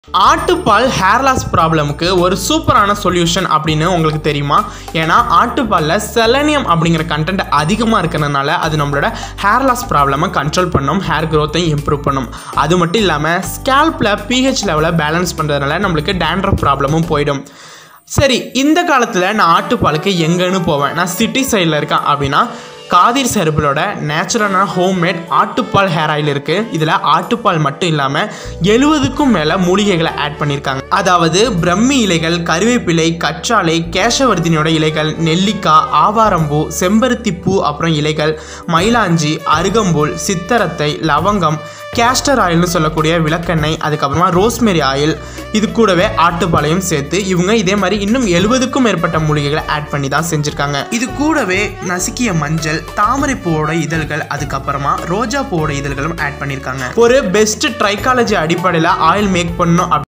ஆட்டுப்பால் hair loss ப்ராப்ளமுக்கு ஒரு சூப்பரான solution அப்படின்னு உங்களுக்கு தெரியுமா ஏன்னா ஆட்டுப்பாலில் செலனியம் அப்படிங்கிற கண்டென்ட் அதிகமாக இருக்கிறதுனால அது நம்மளோட ஹேர் லாஸ் ப்ராப்ளமை கண்ட்ரோல் பண்ணும் ஹேர் க்ரோத்தையும் இம்ப்ரூவ் பண்ணும் அது மட்டும் இல்லாமல் ஸ்கேல்பில் பிஹெச் லெவலை பேலன்ஸ் பண்ணுறதுனால நம்மளுக்கு டேண்ட்ரஃப் ப்ராப்ளமும் போயிடும் சரி இந்த காலத்தில் நான் ஆட்டுப்பாலுக்கு எங்கேன்னு போவேன் நான் சிட்டி சைடில் இருக்கேன் அப்படின்னா காதிர் செருபிலோட நேச்சுரலான ஹோம்மேட் ஆட்டுப்பால் ஹேர் ஆயில் இருக்குது இதில் ஆட்டுப்பால் மட்டும் இல்லாமல் எழுபதுக்கும் மேலே மூலிகைகளை ஆட் பண்ணியிருக்காங்க அதாவது பிரம்மி இலைகள் கருவேப்பிலை கற்றாழை கேசவர்தினியோட இலைகள் நெல்லிக்காய் ஆவாரம்பூ செம்பருத்தி பூ அப்புறம் இலைகள் மயிலாஞ்சி அருகம்புல் சித்தரத்தை லவங்கம் கேஸ்டர் ஆயில்னு சொல்லக்கூடிய விளக்கெண்ணெய் அதுக்கப்புறமா ரோஸ்மெரி ஆயில் இது கூடவே ஆட்டுப்பாலையும் சேர்த்து இவங்க இதே மாதிரி இன்னும் எழுபதுக்கும் மேற்பட்ட மூலிகைகளை ஆட் பண்ணி தான் செஞ்சுருக்காங்க இது கூடவே நசுக்கிய மஞ்சள் தாமரை பூவோட இதழ்கள் அதுக்கப்புறமா ரோஜா பூவோட இதழ்களும் ஆட் பண்ணியிருக்காங்க ஒரு பெஸ்ட் ட்ரைக்காலஜி அடிப்படையில் ஆயில் மேக் பண்ணணும்